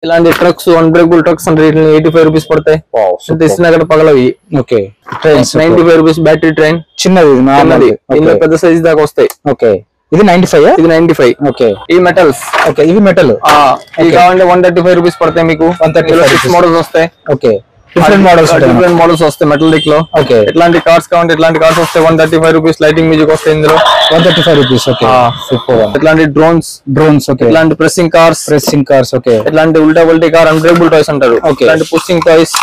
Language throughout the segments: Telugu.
ఇలాంటి ట్రక్స్ అన్బ్రేకబుల్ ట్రక్స్ అంటే ఎయిటీ ఫైవ్ రూపీస్ పడతాయి అంటే ఇస్తున్నా కూడా పగలవి okay trains ninety five rupees battery train చిన్నది ఇది normal చిన్నది ది. ఇందులో Okay. పెద్ద సైజ్ దాకా వస్తాయి ఓకే ఇది నైన్టీ ఫైవ్ ఇది నైన్టీ ఫైవ్ ఓకే ఈ మెటల్స్ ఓకే ఇవి మెటల్ ఇవి కావాలంటే వన్ థర్టీ ఫైవ్ రూపీస్ పడతాయి మీకు 135 సిక్స్ rupees. మోడల్స్ వస్తాయి okay different models different models వస్తాయి మెటల్ దిక్ లో ఓకే ఇట్లాంటి కార్స్ కావాలంటే ఇట్లాంటి కార్స్ వస్తాయి one thirty five rupees lighting music వస్తాయి ఇందులో one thirty five rupees okay ఆ. సూపర్ ఇట్లాంటి డ్రోన్స్ డ్రోన్స్ ఓకే ఇట్లాంటి pressing cars pressing cars okay ఇట్లాంటి ఉల్టా ఉల్టీ కార్ అన్బ్రేకబుల్ టాయ్స్ అంటారు Okay. ఇట్లాంటి పుషింగ్ టాయ్స్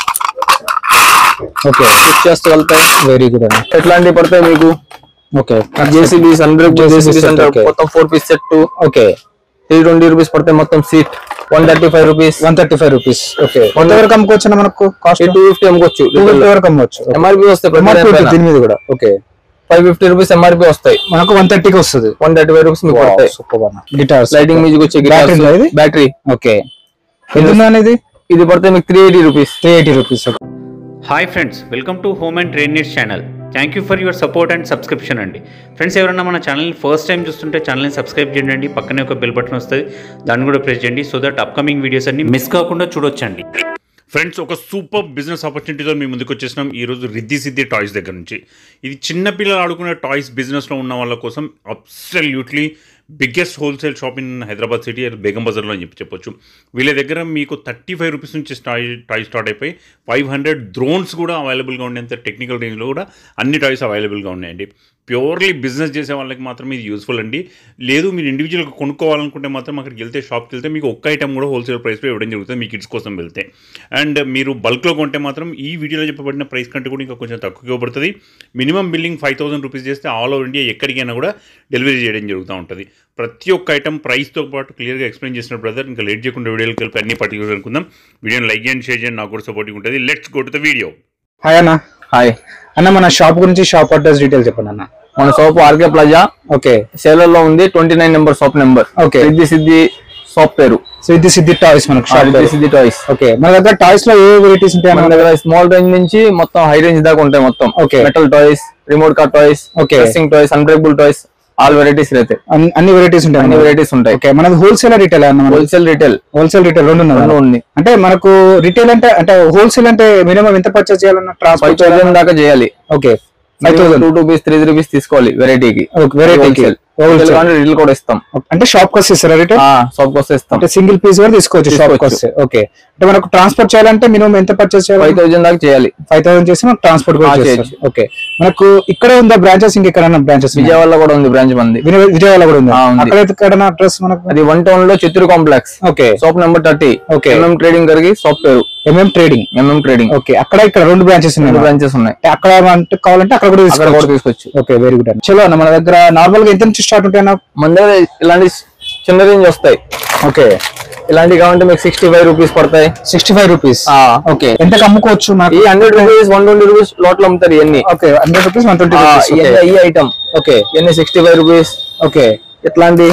ఓకే పుష్ చేస్తూ వెళ్తాయి వెరీ గుడ్ అండి ఇట్లాంటివి పడతాయి మీకు okay JCBs unbreakable JCBs JCBs set, అంటారు okay. మొత్తం four piece set okay three twenty rupees పడతాయి మొత్తం set one thirty five rupees one thirty five rupees okay ఎంత వరకు అమ్ముకోవచ్చు మనకు కాస్ట్ టూ ఫిఫ్టీ అమ్ముకోవచ్చు టూ ఫిఫ్టీ వరకు అమ్ముకోవచ్చు ఎంఆర్పి వస్తాయి MRP దీని మీద కూడా okay five fifty rupees MRP వస్తాయి మనకు వన్ థర్టీకి వస్తుంది వన్ థర్టీ ఫైవ్ రూపీస్ మీకు పడతాయి సూపర్ గిటార్స్ లైటింగ్ మ్యూజిక్ వచ్చే Battery ఉందా ఇది? బ్యాటరీ ఓకే ఎంత ఉందండి ఇది ఇది పడితే మీకు three eighty rupees three eighty rupees hi friends welcome to home and trade needs channel thank you for your support and subscription అండి ఫ్రెండ్స్ ఎవరైనా మన ఛానల్ని ఫస్ట్ టైం చూస్తుంటే ఛానల్ని సబ్స్క్రైబ్ చేయండి పక్కనే ఒక బెల్ బటన్ వస్తుంది దాన్ని కూడా ప్రెస్ చేయండి సో దట్ అప్కమింగ్ వీడియోస్ అన్ని మిస్ కాకుండా చూడొచ్చండి ఫ్రెండ్స్ ఒక సూపర్ బిజినెస్ ఆపర్చునిటీతో మీ ముందుకు వచ్చేసినాం ఈరోజు రిద్ది సిద్ధి టాయ్స్ దగ్గర నుంచి ఇది చిన్నపిల్లలు ఆడుకునే టాయ్స్ బిజినెస్లో ఉన్న వాళ్ళ కోసం absolutely biggest wholesale shop in Hyderabad city Begum బజార్లో అని చెప్పి చెప్పొచ్చు వీళ్ళ దగ్గర మీకు థర్టీ ఫైవ్ రూపీస్ నుంచి టాయ్ టాయ్ స్టార్ట్ అయిపోయి ఫైవ్ హండ్రెడ్ డ్రోన్స్ కూడా అవైలబుల్గా ఉండేంత టెక్నికల్ రేంజ్లో కూడా అన్ని టాయ్స్ అవైలబుల్గా ఉన్నాయండి ప్యూర్లీ బిజినెస్ చేసే వాళ్ళకి మాత్రం ఇది యూస్ఫుల్ అండి లేదు మీరు ఇండివిజువల్గా కొనుక్కోవాలనుకుంటే మాత్రం అక్కడికి వెళ్తే షాప్కి వెళ్తే మీకు ఒక్క ఐటమ్ కూడా హోల్సేల్ ప్రైస్లో ఇవ్వడం జరుగుతుంది మీ కిడ్స్ కోసం వెళ్తే అండ్ మీరు బల్క్లో కొంటే మాత్రం ఈ వీడియోలో చెప్పబడిన ప్రైస్ కంటే కూడా ఇంకా కొంచెం తక్కువ ఇవ్వబడుతుంది minimum billing five thousand rupees చేస్తే ఆల్ ఓవర్ ఇండియా ఎక్కడికైనా కూడా డెలివరీ చేయడం జరుగుతూ ఉంటుంది ప్రతి ఒక్క ఐటమ్ ప్రైస్తో పాటు క్లియర్గా ఎక్స్ప్లెయిన్ చేసిన బ్రదర్ ఇంకా లేట్ చేయకుండా వీడియోకి వెళ్ళి అన్ని పర్టికులర్ అనుకుందాం వీడియోని లైక్ చేయండి షేర్ చేయండి నాకు కూడా సపోర్టింగ్ ఉంటుంది let's go to the video hi అన్న హాయ్ అన్న మన షాప్ గురించి షాప్ అడ్రస్ డీటెయిల్ చెప్పండి అన్న మన shop RK plaza okay cellar లో ఉంది twenty nine number shop number Okay. సిద్ధి సిద్ధి షాప్ పేరు సిద్ధి సిద్ధి టాయ్స్ మనకు షాప్ సిద్ధి సిద్ధి టాయ్స్ ఓకే మన దగ్గర టాయ్స్ లో ఏ వెరైటీస్ ఉంటాయి మన అన్న దగ్గర స్మాల్ రేంజ్ నుంచి మొత్తం హై రేంజ్ దాకా ఉంటాయి మొత్తం Okay. Metal toys remote car toys Okay. సింగ్ toys unbreakable toys all varieties అయితే అన్ని- అన్ని వెరైటీస్ ఉంటాయి అన్ని వెరైటీస్ ఉంటాయి ఓకే మనది హోల్సేల్ రీటైల్ అన్న హోల్సేల్ రిటైల్ హోల్సేల్ రీటైల్ రెండు రెండు ఉన్నది ఉంది అంటే మనకు రిటైల్ అంటే అంటే హోల్సేల్ అంటే మినిమం ఎంత పర్చేస్ చేయాలన్న ఫైవ్ ట్రాన్స్పోర్ట్ థౌసండ్ దాకా చేయాలి okay five thousand two rupees three rupees తీసుకోవాలి వెరైటీకి వెరైటీకి హోల్సేల్ రిటైల్ కూడా ఇస్తాం అంటే షాప్ కి వస్తే రిటైల్ షాప్ వస్తే ఇస్తాం అంటే సింగిల్ పీస్ కూడా తీసుకోవచ్చు షాప్ కి వస్తే ఓకే అంటే మనకు ట్రాన్స్పోర్ట్ చేయాలంటే మినిమం ఎంత పర్చేస్ చేయాలి ఫైవ్ థౌసండ్ దాకా చేయాలి ఫైవ్ థౌసండ్ చేసి మనకు ట్రాన్స్పోర్ట్ కూడా ఆ, చేస్తారు చేయొచ్చు. ఓకే మనకు ఇక్కడే ఉందా బ్రాంచెస్ ఇంకెక్కడైనా బ్రాంచెస్ విజయవాడలో కూడా ఉంది బ్రాంచ్ మంది విజయవాడ కూడా ఉంది ఆ, ఉంది. అక్కడ ఎక్కడైనా అడ్రస్ మనకు అది వన్ టౌన్ లో Chittoor complex okay shop number thirty Okay. MM trading గారికి షాప్ పేరు MM trading MM trading okay అక్కడ ఇక్కడ రెండు బ్రాంచెస్ రెండు ఉన్నాయి బ్రాంచెస్ ఉన్నాయి అంటే అక్కడ అంటే కావాలంటే అక్కడ కూడా అక్కడ కూడా తీసుకోవచ్చు తీసుకోవచ్చు ఓకే వెరీ గుడ్ అండి చలో అన్న మన దగ్గర నార్మల్ గా ఎంత నుంచి స్టార్ట్ ఉంటాయి అన్న మన దగ్గర ఇలాంటి చిన్న రేంజ్ వస్తాయి ఓకే ఇలాంటివి కావాలంటే మీకు సిక్స్టీ ఫైవ్ రూపీస్ పడతాయి సిక్స్టీ ఫైవ్ రూపీస్ ఆ. ఓకే ఎంతకు అమ్ముకోవచ్చు ఈ మనకి hundred rupees one twenty rupees లోట్లు అమ్ముతారు ఇవన్నీ okay hundred rupees one twenty ఆ, రూపీస్ ఇవన్నీ ఈ ఐటమ్ ఓకే ఇవన్నీ సిక్స్టీ ఫైవ్ రూపీస్ ఓకే ఇట్లాంటి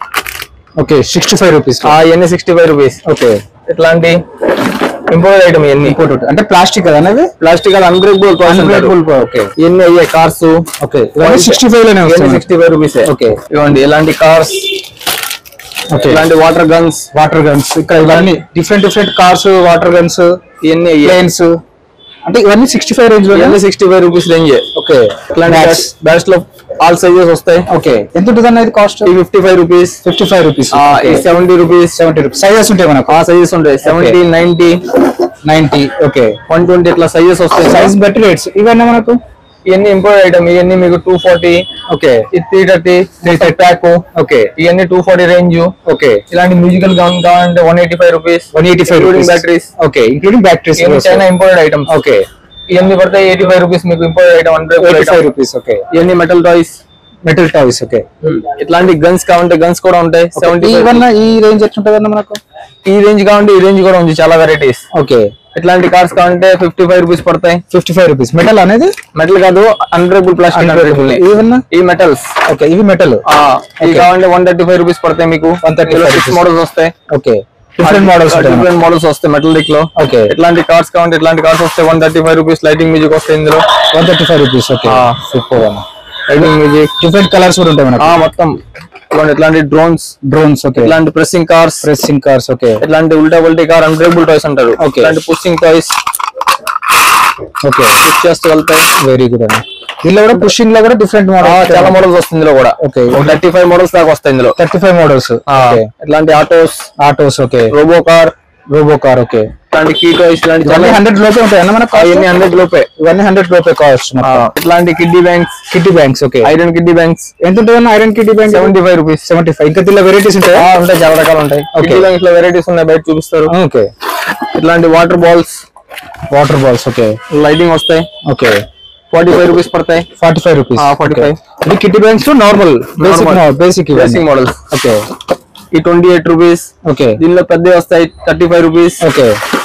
ఓకే సిక్స్టీ ఫైవ్ రూపీస్ ఆ, ఇవన్నీ సిక్స్టీ ఫైవ్ రూపీస్ ఓకే ఇట్లాంటి ఇంపోర్టెడ్ ఐటమ్ ఇవన్నీ అంటే ప్లాస్టిక్ కదా అనేది ప్లాస్టిక్ అన్బ్రేకబుల్ అన్బ్రేకబుల్ ఓకే ఇవన్నీ అయ్యే కార్స్ ఓకే ఇవన్నీ సిక్స్టీ ఫైవ్ లోనే వస్తాయి సిక్స్టీ ఫైవ్ రూపీస్ Okay. ఇవ్వండి ఇలాంటి కార్స్ ఓకే ఇలాంటి వాటర్ గన్స్ వాటర్ గన్స్ ఇక్కడ ఇవన్నీ different different cars water guns ఇవన్నీ ప్లేన్స్ అంటే ఇవన్నీ సిక్స్టీ ఫైవ్ రేంజ్ లో ఇవన్నీ sixty five rupees range okay ఇట్లాంటి బ్యాట్స్ లో ఆల్ సైజెస్ వస్తాయి ఓకే ఎంత ఉంటుంది అన్న ఇది కాస్ట్ ఈ fifty five rupees fifty five rupees ఈ seventy rupees seventy rupees sizes ఉంటాయి మనకు ఆ సైజెస్ ఉంటాయి seventy ninety ninety okay one twenty ఇట్లా సైజెస్ వస్తాయి సైజ్ బట్టి రేట్స్ ఇవన్నీ మనకు ఇవన్నీ ఇంపోర్ట్ ఐటమ్ ఇవన్నీ మీకు two forty okay three thirty pack okay ఇవన్నీ టూ ఫార్టీ రేంజ్ ఓకే ఇలాంటి మ్యూజికల్ కావాలంటే one eighty five rupees one eighty five batteries okay including batteries ఇవన్నీ చైనా ఇంపోర్టెడ్ ఐటమ్స్ ఓకే ఇవన్నీ పడతాయి ఎయిటీ ఫైవ్ రూపీస్ మీకు imported item eighty five hundred rupees okay ఇవన్నీ metal toys metal toys okay ఇట్లాంటి గన్స్ కావాలంటే గన్స్ కూడా ఉంటాయి సెవెంటీ ఇవన్నీ ఈ రేంజ్ ఎట్లుంటుంది అన్న మనకు ఈ రేంజ్ కావాలంటే ఈ రేంజ్ కూడా ఉంది చాలా వెరైటీస్ ఓకే ఇట్లాంటి కార్స్ కావాలంటే ఫిఫ్టీ ఫైవ్ రూపీస్ పడతాయి ఫిఫ్టీ ఫైవ్ రూపీస్ మెటల్ అనేది మెటల్ కాదు అన్బ్రేకబుల్ ప్లాస్టిక్ ఇవన్నా ఈ మెటల్స్ ఓకే ఇవి మెటల్ ఇవి కావాలంటే వన్ థర్టీ ఫైవ్ రూపీస్ పడతాయి మీకు 135 సిక్స్ మోడల్స్ వస్తాయి okay different models different models వస్తాయి మెటల్ దిక్ లో ఓకే ఇట్లాంటి కార్స్ కావాలంటే ఇట్లాంటి కార్స్ వస్తాయి one thirty five rupees lighting music వస్తాయి ఇందులో one thirty five rupees okay ఆ. సూపర్ అన్న లైటింగ్ మ్యూజిక్ డిఫరెంట్ కలర్స్ కూడా ఉంటాయి మనకు మొత్తం ఇలాంటి ఇట్లాంటి డ్రోన్స్ డ్రోన్స్ ఓకే ఇట్లాంటి pressing cars pressing cars okay ఇట్లాంటి ఉల్టా పల్టీ కార్ అన్బ్రేకబుల్ టాయ్స్ అంటారు Okay. ఇట్లాంటి పుషింగ్ టాయ్స్ ఓకే పుష్ చేస్తూ వెళ్తాయి వెరీ గుడ్ అండి దీనిలో కూడా పుషింగ్ లో కూడా డిఫరెంట్ ఆ, మోడల్ చాలా మోడల్స్ వస్తుంది ఇందులో కూడా ఓకే థర్టీ ఫైవ్ మోడల్స్ దాకా వస్తాయి ఇందులో థర్టీ ఫైవ్ మోడల్స్ ఆ, ఇట్లాంటి autos autos okay robo car robo car okay ఇట్లాంటి కీ టాయ్స్ ఇలాంటి ఇవన్నీ చాలా హండ్రెడ్ లోపే ఉంటాయి అన్న మనకు ఇవన్నీ హండ్రెడ్ లోపే ఇవన్నీ హండ్రెడ్ లోపే కాస్ట్ ఆ, ఇట్లాంటి kiddy banks kiddy banks okay iron kiddy banks ఎంత ఉంటుంది iron kiddy bank seventy five rupees seventy five ఇంకా దీనిలో వెరైటీస్ ఉంటాయా ఉంటాయి చాలా రకాలు ఉంటాయి కిడ్డీ బ్యాంక్స్ లో వెరైటీస్ ఉన్నాయి బయట చూపిస్తారు ఓకే ఇట్లాంటి water balls water balls okay lighting వస్తాయి ఓకే ఫార్టీ ఫైవ్ రూపీస్ పడతాయి forty five rupees forty five ఇది kiddy banks normal basic Normal. Basic basic models okay ఈ ట్వంటీ ఎయిట్ రూపీస్ ఓకే దీనిలో పెద్దవి వస్తాయి థర్టీ ఫైవ్ రూపీస్ ఓకే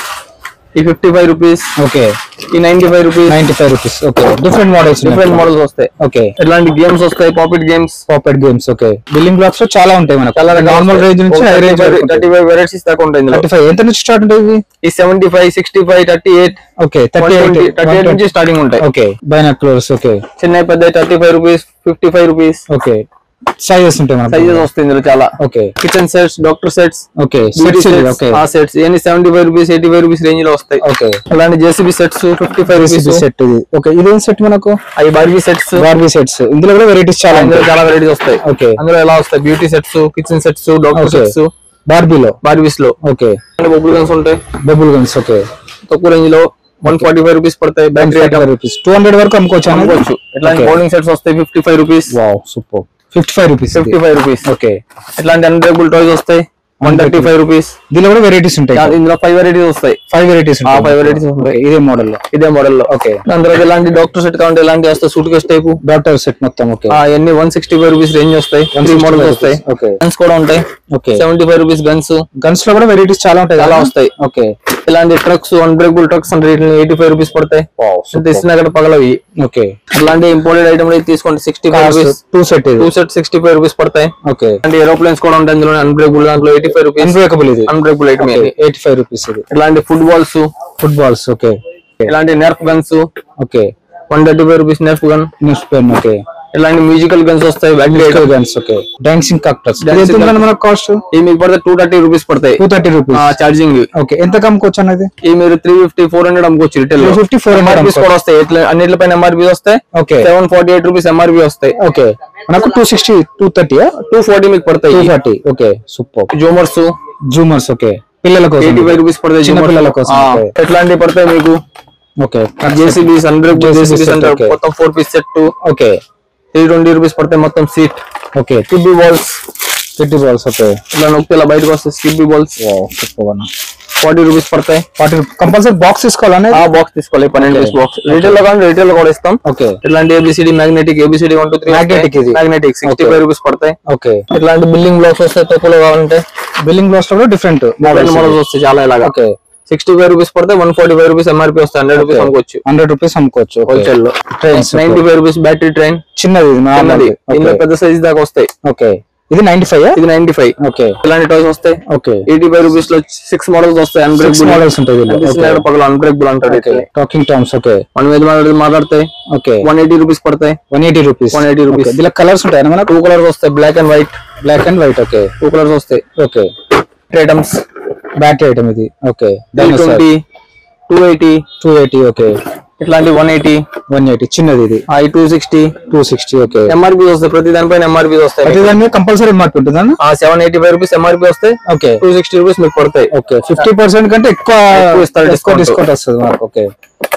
ఈ ఫిఫ్టీ ఫైవ్ రూపీస్ ఓకే ఈ ninety five rupees ninety five rupees okay different models different models వస్తాయి ఓకే ఇట్లాంటి గేమ్స్ వస్తాయి pocket games puppet games okay building blocks లో చాలా ఉంటాయి మనకు నార్మల్ రేంజ్ నుంచి high range thirty five varieties దాకా ఉంటాయి ఇందులో థర్టీ ఫైవ్ ఎంత నుంచి స్టార్ట్ ఉంటాయి ఇవి ఈ seventy five sixty five thirty eight okay thirty eight thirty eight నుంచి స్టార్టింగ్ ఉంటాయి ఓకే బైనాక్లోర్స్ ఓకే చిన్న పెద్ద thirty five rupees fifty five rupees okay sizes ఉంటాయి మనకు సైజెస్ వస్తాయి ఇందులో చాలా okay kitchen sets doctor sets okay beauty sets sets okay ఆ సెట్స్ ఇవన్నీ seventy five rupees eighty five rupees range లో వస్తాయి ఓకే అలాంటి JCB sets fifty five rupees set ఇది ఓకే ఇదేం సెట్ మనకు అవి బార్బీ సెట్స్ బార్బీ సెట్స్ ఇందులో కూడా వెరైటీస్ చాలా అందులో ఉంటాయి చాలా వెరైటీస్ వస్తాయి ఓకే అందులో ఎలా వస్తాయి beauty sets kitchen sets doctor Okay. Sets బార్బీలో బార్బీస్ లో ఓకే బొబ్బుల్ గన్స్ ఉంటాయి బబుల్ గన్స్ ఓకే తక్కువ రేంజ్ లో వన్ ఫార్టీ ఫైవ్ రూపీస్ పడతాయి battery item rupees two hundred వరకు అమ్ముకోవచ్చు అనుకోవచ్చు ఇట్లాంటి బౌలింగ్ సెట్స్ వస్తాయి fifty five rupees wow super fifty five rupees fifty five rupees okay ఇట్లాంటి అన్బ్రేకబుల్ టాయ్స్ వస్తాయి వన్ థర్టీ ఫైవ్ రూపీస్ దీనిలో కూడా వెరైటీస్ ఉంటాయి ఇందులో ఫైవ్ వెరైటీస్ వస్తాయి ఫైవ్ వెరైటీస్ ఆ ఫైవ్ వెరైటీస్ ఉంటాయి ఇదే మోడల్ లో ఇదే మోడల్ లో ఓకే దాని తర్వాత ఇలాంటి డాక్టర్ సెట్ కావాలంటే ఇలాంటి వస్తాయి suitcase type doctor set మొత్తం ఓకే అవన్నీ one sixty five rupees range వస్తాయి త్రీ మోడల్స్ వస్తాయి ఓకే గన్స్ కూడా ఉంటాయి okay seventy five rupees guns guns లో కూడా వెరైటీస్ చాలా ఉంటాయి చాలా కదా? వస్తాయి ఓకే ఇలాంటి ట్రక్స్ అన్బ్రేకబుల్ ట్రక్స్ అంటే ఎయిటీ ఫైవ్ రూపీస్ పడతాయి తెలిసిన అక్కడ పగలవి ఓకే ఇలాంటి ఇంపోర్టెడ్ ఐటమ్ తీసుకోండి sixty five rupees two set ఇది two set sixty five rupees పడతాయి ఓకే అంటే ఏరోప్లేన్స్ కూడా ఉంటాయి అందులో అన్బ్రేకబుల్ దాంట్లో ఎయిటీ ఫైవ్ రూపీస్ అన్బ్రేకబుల్ ఇది unbreakable item eighty five rupees ఇది ఇలాంటి ఫుట్బాల్స్ ఫుట్బాల్స్ ఓకే ఇలాంటి Nerf guns okay one thirty five rupees Nerf gun news pen okay ఇలాంటి మ్యూజికల్ గన్స్ వస్తాయి battery item guns okay dancing cactus Dancing ఎంత ఉందండి cactus. మనకు కాస్ట్ ఈ మీకు పడితే టూ థర్టీ రూపీస్ పడతాయి two thirty rupees charging okay ఎంత కమ్ముకోవచ్చు అన్నది ఈ మీరు త్రీ ఫిఫ్టీ ఫోర్ హండ్రెడ్ అమ్ముకోవచ్చు రిటైల్ 350, 400 ఎంఆర్పీస్ కూడా వస్తాయి ఇట్లా అన్నిటిపైన ఎంఆర్పీ వస్తాయి okay seven forty eight rupees MRP వస్తాయి ఓకే మనకు two sixty two thirty two forty మీకు టూ పడతాయి thirty okay super zoomers zoomers okay పిల్లల కోసం ఎయిటీ ఫైవ్ రూపీస్ పడతాయి చిన్న Zoomers. పిల్లల కోసం, ఆ, okay. ఎట్లాంటివి పడతాయి మీకు okay JCBs hundred JCBs JCBs set, అంటారు okay. మొత్తం four piece set okay three twenty rupees పడతాయి మొత్తం సీట్ ఓకే స్కిబ్బీ బాల్స్ ఫిఫ్టీ బాల్స్ ఓకే ఇలా నొక్కి ఇలా బయటకు వస్తాయి స్కిబ్బీ బాల్స్ సూపర్ అన్న ఫార్టీ రూపీస్ పడతాయి వాటి కంపల్సరీ బాక్స్ తీసుకోవాలని ఆ బాక్స్ తీసుకోవాలి పన్నెండు పీస్ బాక్స్ రిటైల్ లో కానీ రిటైల్ లో కూడా ఇస్తాం ఓకే ఇట్లాంటి A B C D magnetic A B C D one two three Magnetic ఇది. Magnetic sixty Okay. Five rupees పడతాయి ఓకే ఇట్లాంటి బిల్డింగ్ బ్లాక్స్ వస్తాయి తక్కువలో కావాలంటే బిల్లింగ్ బ్లాక్స్ లో కూడా డిఫరెంట్ మోడల్ మోడల్స్ వస్తాయి చాలా ఇలాగా ఓకే సిక్స్టీ ఫైవ్ రూపీస్ పడితే one forty five rupees MRP వస్తాయి హండ్రెడ్ రూపీస్ అమ్ముకోవచ్చు హండ్రెడ్ రూపీస్ అమ్ముకోవచ్చు హోల్సేల్ లో Trains, ninety five rupees battery train చిన్నది ఇది అన్నది నార్మల్ది. ఇందులో ఓకే పెద్ద సైజ్ దాకా వస్తాయి ఓకే ఇది నైన్టీ ఫైవ్ ఇది నైన్టీ ఫైవ్ ఓకే ఇలాంటి టాయ్స్ వస్తాయి ఓకే ఎయిటీ ఫైవ్ రూపీస్ లో సిక్స్ మోడల్స్ వస్తాయి సిక్స్ అన్బ్రేకబుల్ మోడల్స్ ఉంటాయి దీనిలో ఓకే పగల అన్బ్రేకబుల్ అంటారు okay talking Toms okay one మీద మాట్లాడితే మాట్లాడతాయి ఓకే వన్ ఎయిటీ రూపీస్ పడతాయి వన్ ఎయిటీ రూపీస్ 180 rupees. దీనిలో కలర్స్ ఉంటాయి మనకు టూ కలర్స్ వస్తాయి black and white black and white okay two colours వస్తాయి ఓకే ఐటమ్స్ బ్యాటరీ ఐటమ్ ఇది okay twenty two eighty two eighty okay ఇట్లాంటి వన్ ఎయిటీ వన్ ఎయిటీ చిన్నది ఇది ఐ two sixty two sixty okay MRP వస్తాయి ప్రతి దానిపైన ఎంఆర్పీ వస్తాయి ప్రతి దాని మీద కంపల్సరీ మార్క్ ఉంటుందా ఆ seven eighty five rupees MRP వస్తాయి ఓకే టూ సిక్స్టీ రూపీస్ మీకు పడతాయి ఓకే ఫిఫ్టీ పర్సెంట్ కంటే ఎక్కువ ఎక్కువ ఇస్తారు ఎక్కువ discount. డిస్కౌంట్ వస్తుంది మాకు ఓకే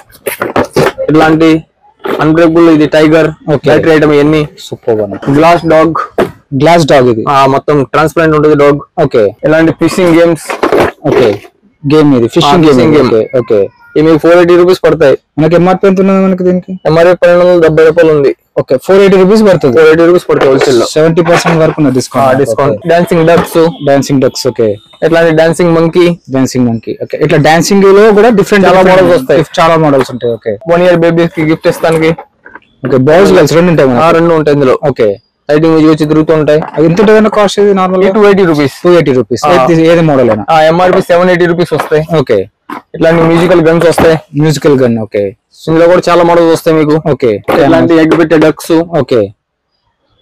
ఇట్లాంటి అన్బ్రేకబుల్ ఇది టైగర్ Okay. బ్యాటరీ ఐటమ్ ఇవన్నీ సూపర్ అన్న గ్లాస్ డాగ్ గ్లాస్ డాగ్ ఇది మొత్తం ట్రాన్స్పరెంట్ ఉంటుంది డాగ్ ఓకే ఇలాంటి ఫిషింగ్ గేమ్స్ ఓకే గేమ్ ఇది fishing game fishing game. Okay okay ఇవి మీకు ఫోర్ ఎయిటీ రూపీస్ పడతాయి మనకి ఎంఆర్పి ఎంత ఉన్నది మనకి దీనికి ఎంఆర్పీ పన్నెండు వందల డెబ్బై రూపాయలు ఉంది ఓకే ఫోర్ ఎయిటీ రూపీస్ పడుతుంది ఫోర్ ఎయిటీ రూపీస్ పడతాయి హోల్సేల్ లో సెవెంటీ పర్సెంట్ వరకు ఉన్న discount discount dancing ducks dancing ducks okay ఇట్లాంటి dancing monkey dancing monkey okay ఇట్లా డాన్సింగ్ లో కూడా డిఫరెంట్ చాలా models వస్తాయి. చాలా మోడల్స్ ఉంటాయి ఓకే వన్ ఇయర్ బేబీస్ కి గిఫ్ట్ ఇస్తానికి ఓకే బాయ్స్ గర్ల్స్ రెండు ఉంటాయి ఆ మనకి రెండు ఉంటాయి ఇందులో ఓకే లైటింగ్ మ్యూజిక్ వచ్చి తిరుగుతూ ఉంటాయి అది ఎంత ఉంటుంది కాస్ట్ ఇది normal two eighty rupees two eighty rupees ఏది మోడల్ అయినా ఆ ఎంఆర్పి సెవెన్ ఎయిటీ రూపీస్ వస్తాయి ఓకే ఇట్లాంటి మ్యూజికల్ గన్స్ వస్తాయి మ్యూజికల్ గన్ ఓకే ఇందులో కూడా చాలా మోడల్స్ వస్తాయి మీకు ఓకే ఇట్లాంటి ఎగ్ పెట్టే డక్స్ ఓకే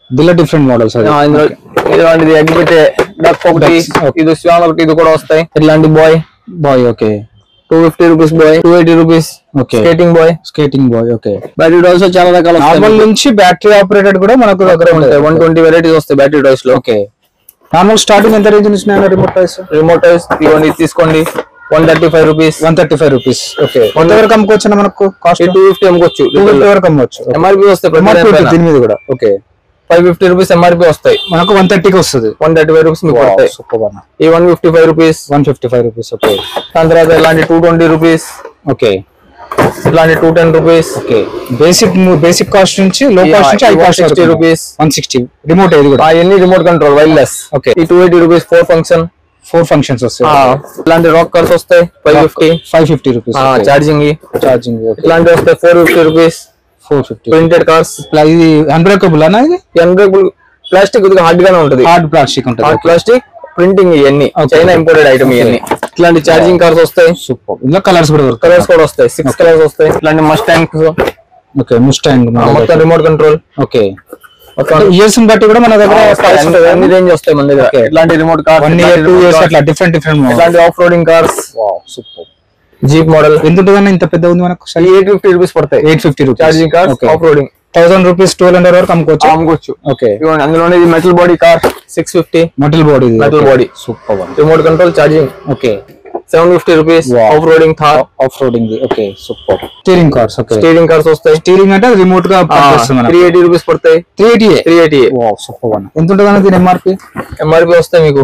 దీనిలో డిఫరెంట్ మోడల్స్ అది ఆ, ఇందులో ఇలాంటిది ఎగ్ పెట్టే డక్ ఒకటి Ducks, okay. ఇది స్వాన్ ఒకటి ఇది కూడా వస్తాయి ఇట్లాంటి boy boy okay two fifty rupees boy two eighty rupees okay skating boy skating boy okay battery toys లో చాలా రకాలు నార్మల్ నుంచి బ్యాటరీ ఆపరేటెడ్ కూడా మనకు దగ్గర ఉంటాయి వన్ ట్వంటీ వెరైటీస్ వస్తాయి బ్యాటరీ టాయ్స్ లో ఓకే నార్మల్ స్టార్టింగ్ ఎంత రేంజ్ నుంచి రిమోట్ టాయ్స్ రిమోట్ టాయ్స్ ఇవ్వండి తీసుకోండి one thirty five rupees one thirty five rupees okay ఎంత వరకు అమ్ముకోవచ్చు మనకు కాస్ట్ టూ ఫిఫ్టీ అమ్ముకోవచ్చు టూ ఫిఫ్టీ వరకు అమ్మవచ్చు ఎంఆర్పి వస్తాయి MRP దీని మీద కూడా okay five fifty rupees MRP వస్తాయి మనకు వన్ థర్టీకి వస్తుంది వన్ థర్టీ ఫైవ్ రూపీస్ మీకు పడతాయి సూపర్ అన్న ఈ one fifty five rupees one fifty five rupees okay దాని తర్వాత ఇలాంటి టూ ట్వంటీ రూపీస్ ఓకే ఇలాంటి two ten rupees okay basic basic cost నుంచి లో Yeah, కాస్ట్ నుంచి హై ఈ cost 160 rupees. One sixty remote ఏది కూడా ఎన్ని రిమోట్ కంట్రోల్ వైర్లెస్ Okay. ఈ two eighty rupees four function four functions వస్తాయి ఇలాంటి రాక్ కార్స్ వస్తాయి five fifty five fifty rupees charging charging okay ఇలాంటి వస్తాయి four fifty rupees four fifty printed cars ఇది అన్బ్రేకబుల్ అన్న ఇది అన్బ్రేకబుల్ ప్లాస్టిక్ కొద్దిగా హార్డ్ గానే ఉంటది హార్డ్ ప్లాస్టిక్ హార్డ్ ఉంటుంది ప్లాస్టిక్ ప్రింటింగ్ ఇవన్నీ Okay. చైనా ఇంపోర్టెడ్ ఐటమ్ ఇవన్నీ ఇట్లాంటి చార్జింగ్ కార్స్ వస్తాయి సూపర్ ఇందులో కలర్స్ కూడా దొరుకుతాయి కలర్స్ కూడా వస్తాయి సిక్స్ కలర్స్ వస్తాయి ఇట్లాంటి మస్టాంగ్ ఓకే ముస్టాంగ్ మొత్తం రిమోట్ కంట్రోల్ ఓకే మొత్తం ఇయర్స్ బట్టి కూడా మన దగ్గర అన్ని- అన్ని రేంజ్ వస్తాయి మన దగ్గర Okay. ఇట్లాంటి remote car one year two years అట్లా డిఫరెంట్ డిఫరెంట్ ఇట్లాంటి off roading cars super jeep model ఎంత ఉంటుందన్న ఇంత పెద్ద ఉంది మనకు ఎయిట్ ఫిఫ్టీ రూపీస్ పడతాయి eight fifty rupees charging cars off roading thousand rupees twelve hundred వరకు అమ్ముకోవచ్చు అమ్ముకోవచ్చు ఓకే ఇదిగోండి అందులోనే ఇది metal body car six fifty metal body Metal body. Super remote control charging okay seven fifty rupees Wow. Off roading Thar off roading okay super steering cars okay steering cars వస్తాయి స్టీరింగ్ అంటే రిమోట్ గా పనిచేస్తుంది త్రీ ఎయిటీ రూపీస్ పడతాయి three eighty three eighty super one ఎంత ఉంటుంది అన్న దీని ఎంఆర్పి ఎంఆర్పి వస్తాయి మీకు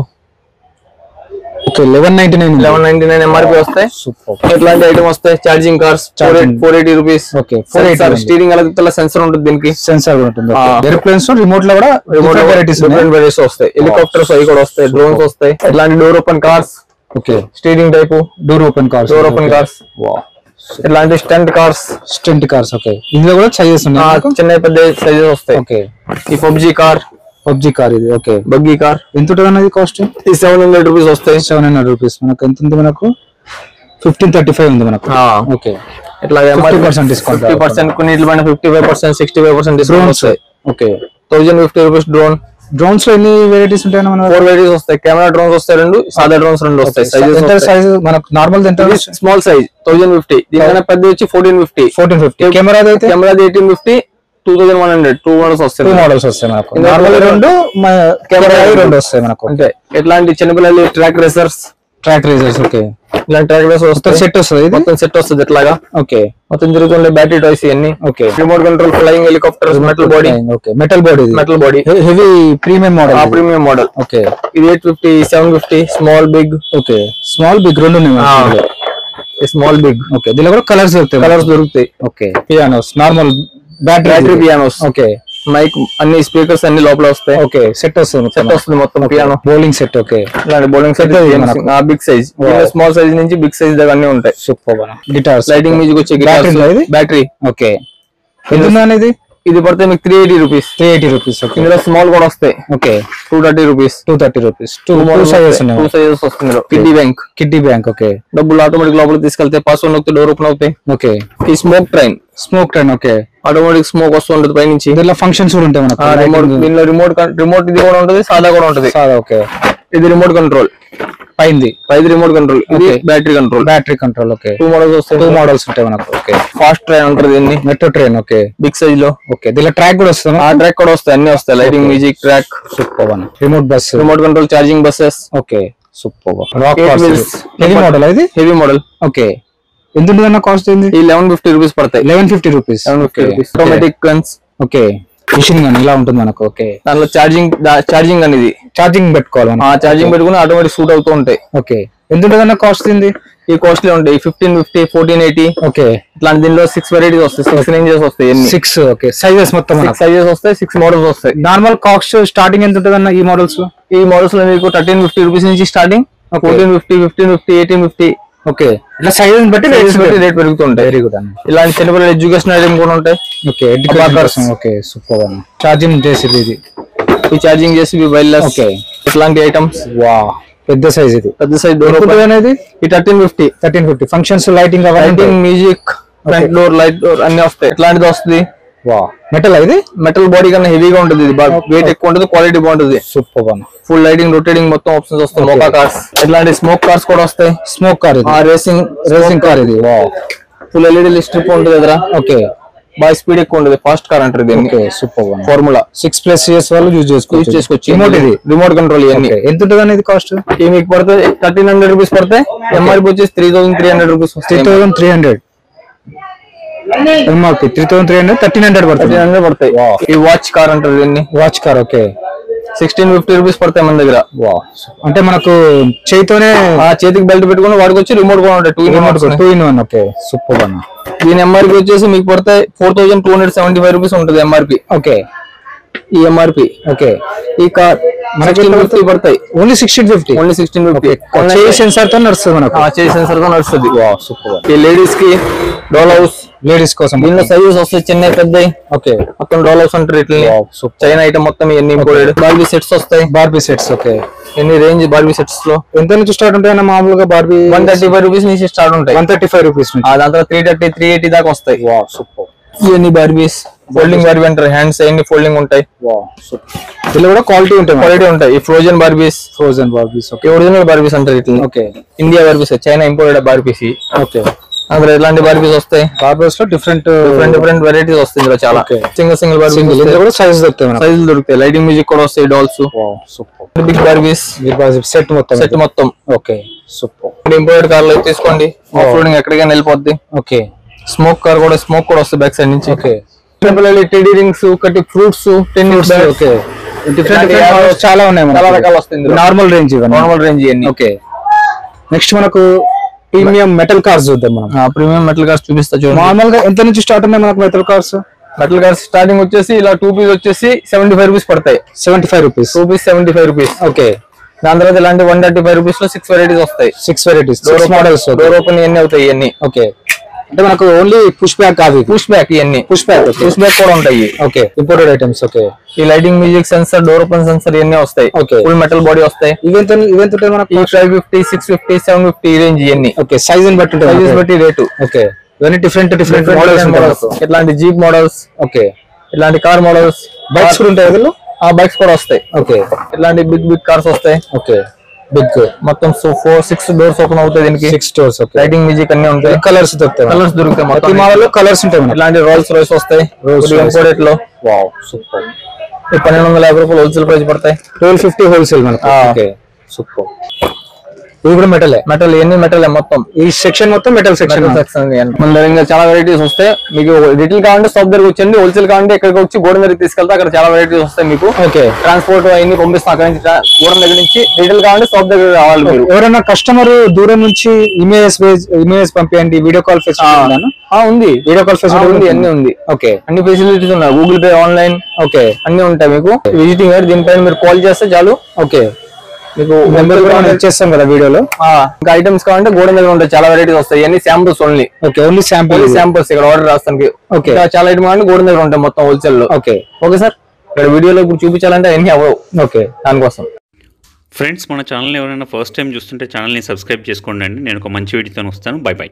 okay eleven ninety nine eleven ninety nine MRP వస్తాయి సూపర్ ఇట్లాంటి ఐటమ్ వస్తాయి charging cars Charging. Four eighty rupees Okay, 480 ఉంది. స్టీరింగ్ అలా సెన్సర్ ఉంటుంది దీనికి సెన్సార్ కూడా ఉంటుంది Ah. ఏరోప్లేన్స్ రిమోట్ లో కూడా remote remote varieties different varieties వస్తాయి హెలికాప్టర్స్ అవి కూడా వస్తాయి డ్రోన్స్ వస్తాయి ఇట్లాంటి door open cars okay steering type door open cars door open cars ఇట్లాంటి stunt cars stunt cars okay ఇందులో కూడా సైజెస్ ఉన్నాయి చిన్న పెద్ద సైజెస్ వస్తాయి ఓకే ఈ పబ్జీ కార్ పబ్జి కార్ ఇది ఓకే బగ్గీ కార్ ఎంత ఉంటుంది అన్నది కాస్ట్ ఈ సెవెన్ హండ్రెడ్ రూపీస్ వస్తాయి సెవెన్ హండ్రెడ్ రూపీస్ మనకు ఎంత ఉంది మనకు ఫిఫ్టీన్ థర్టీ ఫైవ్ ఉంది మనకు ఆ. ఓకే ఇట్లా 50% discount. ఫిఫ్టీ పర్సెంట్ కొన్నిటి పైన fifty five percent sixty five percent discount drones వస్తాయి okay thousand fifty rupees drone drones లో ఎన్ని వెరైటీస్ ఉంటాయి మన ఫోర్ వెరైటీస్ వస్తాయి కెమెరా డ్రోన్స్ వస్తాయి రెండు సాదా డ్రోన్స్ రెండు వస్తాయి ఎంత సైజెస్ సైజ్ మనకు నార్మల్ ఎంత స్మాల్ సైజ్ థౌజండ్ ఫిఫ్టీ దీనికన్నా పెద్ద వచ్చి fourteen fifty fourteen fifty camera అయితే camera eighteen fifty two thousand one hundred two models two వస్తాయి మోడల్స్ వస్తాయి మనకు ఇంకా నార్మల్ కెమెరా- రెండు కెమెరా రెండు వస్తాయి మనకు అంటే ఎట్లాంటి చిన్నపిల్లలు track racers track racers okay ఇలాంటి ట్రాక్ రేసర్స్ మొత్తం వస్తాయి సెట్ వస్తుంది ఇది మొత్తం సెట్ వస్తుంది ఇట్లాగా ఓకే మొత్తం తిరుగుతుండే బ్యాటరీ టాయ్స్ ఇవన్నీ okay remote control flying helicopters metal body okay metal body metal body heavy premium ఆ మోడల్ ప్రీమియం మోడల్ ఓకే ఇది eight fifty seven fifty small big okay small big రెండు ఉన్నాయి మనకి. స్మాల్ బిగ్ ఓకే దీనిలో కూడా కలర్స్ దొరుకుతాయి కలర్స్ దొరుకుతాయి okay pianos normal battery battery pianos okay mic అన్ని స్పీకర్స్ అన్ని లోపల వస్తాయి ఓకే సెట్ వస్తుంది సెట్ వస్తుంది మొత్తం పియానో బౌలింగ్ సెట్ ఓకే ఇలాంటి బౌలింగ్ సెట్ పెద్దది మనకు. బిగ్ సైజ్ స్మాల్ సైజ్ నుంచి బిగ్ సైజ్ దాకా అన్ని ఉంటాయి సూపర్ గిటార్స్ లైటింగ్ మ్యూజిక్ వచ్చే Battery ఉందా ఇది? బ్యాటరీ ఓకే ఎంత ఉందా అనేది ఇది పడితే మీకు three eighty rupees three eighty rupees okay ఇందులో స్మాల్ కూడా వస్తాయి okay two thirty rupees two thirty rupees two two sizes two ఉన్నాయి సైజెస్ వస్తుంది kidney bank kiddie bank okay డబ్బులు ఆటోమేటిక్ లోపల తీసుకెళ్తే పాస్వర్డ్ నొక్కితే డోర్ ఓపెన్ అవుతాయి ఓకే ఈ smoke train smoke train okay automatic smoke వస్తుంటది పైనుంచి దీనిలో ఫంక్షన్స్ కూడా ఉంటాయి మనకు రిమోట్ దీనిలో రిమోట్ రిమోట్ ఇది కూడా ఉంటది సాదా కూడా ఉంటది సాదా ఓకే ఇది రిమోట్ కంట్రోల్ పైంది పైది రిమోట్ కంట్రోల్ ఇది Okay. Battery control battery control okay two models two వస్తాయి మోడల్స్ ఉంటాయి మనకు ఓకే ఫాస్ట్ ట్రైన్ అంటారు దీన్ని metro train okay big size లో ఓకే దీనిలో ట్రాక్ కూడా వస్తుంది ఆ ట్రాక్ కూడా వస్తాయి అన్ని వస్తాయి lighting music track super one remote bus remote control charging buses okay super rock Eight cars wheels. Heavy model ఇది హెవీ మోడల్ ఓకే ఎంత ఉంటుందన్న కాస్ట్ ఏంది ఈ లెవెన్ ఫిఫ్టీ రూపీస్ పడతాయి eleven fifty rupees eleven fifty rupees automatic guns okay machine gun ఇలా ఉంటుంది మనకు ఓకే దానిలో చార్జింగ్ చార్జింగ్ అనేది ఛార్జింగ్ పెట్టుకోవాలి మనం ఆ చార్జింగ్ పెట్టుకుని ఆటోమేటిక్ సూట్ అవుతూ ఉంటాయి ఓకే ఎంత ఉంటుందన్న కాస్ట్ ఏంది ఈ కాస్ట్లీ ఉంటాయి fifteen fifty fourteen eighty okay ఇట్లాంటి దీనిలో సిక్స్ వెరైటీస్ వస్తాయి సిక్స్ రేంజెస్ వస్తాయి ఎన్ని సిక్స్ ఓకే సైజెస్ మొత్తం సిక్స్ సైజెస్ వస్తాయి సిక్స్ మోడల్స్ వస్తాయి నార్మల్ కాస్ట్ స్టార్టింగ్ ఎంత ఉంటుందన్న ఈ మోడల్స్ ఈ మోడల్స్ లో మీకు థర్టీన్ ఫిఫ్టీ రూపీస్ నుంచి starting Okay. Fourteen fifty fifteen fifty eighteen fifty okay ఇట్లా సైజెస్ బట్టి రేట్స్ బట్టి రేట్ పెరుగుతుంటాయి వెరీ గుడ్ అన్న ఇలాంటి చిన్నపిల్లల ఎడ్యుకేషన్ ఐటమ్ కూడా ఉంటాయి ఓకే Abacus. ఓకే సూపర్ అన్న ఛార్జింగ్ చేసేది ఇది ఈ చార్జింగ్ చేసి వైర్లెస్ ఓకే ఇట్లాంటి ఐటమ్స్ వా పెద్ద సైజ్ ఇది పెద్ద సైజ్ డోర్ ఎంత ఉంటుంది అనేది ఈ thirteen fifty thirteen fifty functions lighting lighting music front door light door అన్ని వస్తాయి ఇట్లాంటిది వస్తుంది వా మెటల్ ఇది మెటల్ బాడీ కన్నా హెవీగా ఉంటుంది ఇది వెయిట్ ఎక్కువ ఉంటుంది క్వాలిటీ బాగుంటుంది super one full lighting rotating మొత్తం ఆప్షన్స్ వస్తాయి మోకా కార్స్ ఇట్లాంటి స్మోక్ కార్స్ కూడా వస్తాయి స్మోక్ కార్ ఇది ఆ రేసింగ్ రేసింగ్ కార్ ఇది వా ఫుల్ ఎల్ఈడి స్ట్రిప్ ఉంటుంది ఎదురా ఓకే బాగా స్పీడ్ ఎక్కువ ఉంటుంది ఫాస్ట్ కార్ అంటారు దీన్ని okay super one formula six plus years వాళ్ళు యూజ్ యూజ్ చేసుకోవచ్చు చేసుకోవచ్చు రిమోట్ ఇది రిమోట్ కంట్రోల్ ఇవన్నీ Okay. ఎంత ఉంటుంది ఇది కాస్ట్ ఇవి మీకు పడుతుంది థర్టీన్ హండ్రెడ్ రూపీస్ పడతాయి ఎంఆర్పి వచ్చేసి three thousand three hundred rupees three thousand three hundred MRP three thousand three hundred thirteen hundred పడుతుంది థర్టీన్ హండ్రెడ్ పడతాయి ఈ వాచ్ కార్ అంటారు దీన్ని watch car okay sixteen fifty rupees పడతాయి మన దగ్గర వా అంటే మనకు చేయితోనే ఆ చేతికి బెల్ట్ పెట్టుకుని వాడికి వచ్చి రిమోట్ కూడా ఉంటాయి two remote remote two in one okay super one దీని ఎంఆర్పి వచ్చేసి మీకు పడతాయి four thousand two hundred seventy five rupees ఉంటుంది ఎంఆర్పి ఓకే ఈ ఎంఆర్పి ఓకే ఈ కార్ సిక్స్టీన్ ఫిఫ్టీ పడతాయి only sixteen fifty only sixteen fifty చేయి సెన్సార్ తో నడుస్తుంది మనకు చేసి సెన్సర్ తో నడుస్తుంది సూపర్ ఈ లేడీస్ కి డోల్ హౌస్ లేడీస్ కోసం దీనిలో సైజెస్ వస్తాయి చిన్న పెద్దవి ఓకే మొత్తం డోల్ హౌస్ అంటారు ఇట్లా సూపర్ చైనా ఐటమ్ మొత్తం ఇవన్నీ ఇంపోర్టెడ్ బార్బీ సెట్స్ వస్తాయి బార్బీ సెట్స్ ఓకే ఎన్ని రేంజ్ బార్బీ సెట్స్ లో ఎంత నుంచి స్టార్ట్ ఉంటాయన్న మామూలుగా Barbie one thirty five rupees నుంచి స్టార్ట్ ఉంటాయి వన్ థర్టీ ఫైవ్ రూపీస్ నుంచి ఆ దాని తర్వాత త్రీ థర్టీ త్రీ ఎయిటీ దాకా వస్తాయి వా సూపర్ ఇవన్నీ బార్బీస్ ఫోల్డింగ్ బార్బీ అంటారు హ్యాండ్స్ అన్ని ఫోల్డింగ్ ఉంటాయి వా సూపర్ ఇందులో కూడా క్వాలిటీ ఉంటాయి క్వాలిటీ ఉంటాయి ఈ Frozen Barbies Frozen Barbies okay original Barbies అంటారు ఇట్లా okay India Barbies China imported Barbies okay అందులో ఎలాంటి బార్బీస్ వస్తాయి బార్బీస్ లో డిఫరెంట్ డిఫరెంట్ డిఫరెంట్ వెరైటీస్ వస్తాయి ఇందులో చాలా Okay. సింగిల్ సింగిల్ సింగిల్ ఇందులో బార్బీస్ కూడా సైజ్ దొరుకుతాయి మనకు సైజులు దొరుకుతాయి లైటింగ్ మ్యూజిక్ కూడా వస్తాయి డాల్స్ వా సూపర్ బిగ్ బార్బీస్ సెట్ మొత్తం సెట్ మొత్తం ఓకే సూపర్ ఇంపోర్టెడ్ కార్లు తీసుకోండి ఆఫ్ రోడింగ్ ఎక్కడికైనా వెళ్ళిపోద్ది ఓకే స్మోక్ కార్ కూడా స్మోక్ కూడా వస్తుంది బ్యాక్ సైడ్ నుంచి ఓకే టెడీ రింగ్స్ ఒకటి ఫ్రూట్స్ టెన్నిస్ ఓకే డిఫరెంట్ ఇలాంటి డిఫరెంట్ చాలా ఉన్నాయి చాలా రకాలు వస్తాయి ఇందులో. నార్మల్ రేంజ్ ఇవన్నీ నార్మల్ రేంజ్ ఇవన్నీ ఓకే నెక్స్ట్ మనకు ప్రీమియం మెటల్ కార్స్ చూద్దాం మనం ప్రీమియం మెటల్ కార్స్ చూపిస్తా చూడండి నార్మల్ గా ఎంత నుంచి స్టార్ట్ ఉన్నాయి మనకు metal cars metal cars starting వచ్చేసి ఇలా టూ పీస్ వచ్చేసి సెవెంటీ ఫైవ్ రూపీస్ పడతాయి seventy five rupees two piece seventy five rupees okay దాని తర్వాత ఇలాంటి వన్ థర్టీ ఫైవ్ రూపీస్ లో సిక్స్ వెరైటీస్ వస్తాయి six varieties six models door open ఇవన్నీ అవుతాయి ఇవన్నీ ఓకే అంటే మనకు ఓన్లీ పుష్ బ్యాక్ కాదు పుష్ బ్యాక్ ఇవన్నీ పుష్ బ్యాక్ పుష్ బ్యాక్ కూడా ఉంటాయి ఓకే ఇంపోర్టెడ్ ఐటమ్స్ ఓకే ఈ lighting music sensor door open sensor ఇవన్నీ వస్తాయి Okay. ఫుల్ మెటల్ బాడీ వస్తాయి ఇవెంత ఇవెంత ఉంటాయి మనకు ఈ five fifty six fifty seven fifty range ఇవన్నీ ఓకే సైజ్ ని బట్టి సైజెస్ ఉంటుంది బట్టి రేటు ఓకే ఇవన్నీ డిఫరెంట్ డిఫరెంట్ మోడల్స్ మోడల్స్ ఇట్లాంటి జీప్ మోడల్స్ ఓకే ఇట్లాంటి కార్ మోడల్స్ బైక్స్ కూడా ఉంటాయి అందులో ఆ బైక్స్ కూడా వస్తాయి ఓకే ఇట్లాంటి బిగ్ బిగ్ కార్స్ వస్తాయి ఓకే బిగ్ మొత్తం ఫోర్ సిక్స్ డోర్స్ ఓపెన్ అవుతాయి దీనికి six stores okay lighting music అన్ని ఉంటాయి కలర్స్ దొరుకుతాయి మనకు. కలర్స్ దొరుకుతాయి ప్రతి మొత్తం మోడల్ లో కలర్స్ ఉంటాయి మనకి ఇట్లాంటి రోల్స్ రోయ్స్ వస్తాయి Rolls Royce. ఇంపోర్టెడ్ లో వావ్ సూపర్ ఈ పన్నెండు వందల యాభై రూపాయలు హోల్సేల్ ప్రైస్ పడతాయి ట్వెల్వ్ ఫిఫ్టీ హోల్సేల్ మనకు ఆ. ఓకే సూపర్ ఇది కూడా మెటలే మెటల్ ఎన్ని మెటల్ మొత్తం ఈ సెక్షన్ మొత్తం మెటల్ సెక్షన్ మెటల్ సెక్షన్ మన దగ్గర ఇంకా చాలా వెరైటీస్ వస్తాయి మీకు రిటైల్ కావాలంటే షాప్ దగ్గరకు వచ్చండి హోల్సేల్ కావాలంటే ఇక్కడికి వచ్చి గోడ దగ్గర తీసుకెళ్తే అక్కడ చాలా వెరైటీస్ వస్తాయి మీకు ఓకే ట్రాన్స్పోర్ట్ అవన్నీ పంపిస్తాం అక్కడ నుంచి గోడ దగ్గర నుంచి రిటైల్ కావాలంటే షాప్ దగ్గర రావాలి మీరు ఎవరైనా కస్టమర్ దూరం నుంచి ఇమేజెస్ ఇమేజెస్ పంపించండి వీడియో కాల్ ఫెసిలిటీ ఉందాను ఆ, ఉంది వీడియో కాల్ ఆ, ఫెసిలిటీ ఉంది అన్ని ఉంది ఓకే అన్ని ఫెసిలిటీస్ ఉన్నాయి గూగుల్ పే ఆన్లైన్ ఓకే అన్ని ఉంటాయి మీకు విజిటింగ్ దీనిపైన మీరు కాల్ చేస్తే చాలు ఓకే మీకు నెంబర్ కూడా మనం ఇచ్చేస్తాం కదా వీడియోలో ఆ, ఇంకా ఐటమ్స్ కావాలంటే గోడ దగ్గర ఉంటాయి చాలా వెరైటీస్ వస్తాయి అన్ని samples only okay only sample only samples ఇక్కడ ఆర్డర్ రాస్తానికి Okay. ఇంకా చాలా ఐటమ్ కావాలంటే గోడ దగ్గర ఉంటాయి మొత్తం హోల్సేల్ లో ఓకే ఓకే సార్ ఇక్కడ వీడియోలో ఇప్పుడు చూపించాలంటే అన్ని అవ్వవు ఓకే దానికోసం ఫ్రెండ్స్ మన ఛానల్ ఎవరైనా ఫస్ట్ టైం చూస్తుంటే ఛానల్ని సబ్స్క్రైబ్ చేసుకోండి అండి నేను ఒక మంచి వీడియోతో వస్తాను బై బై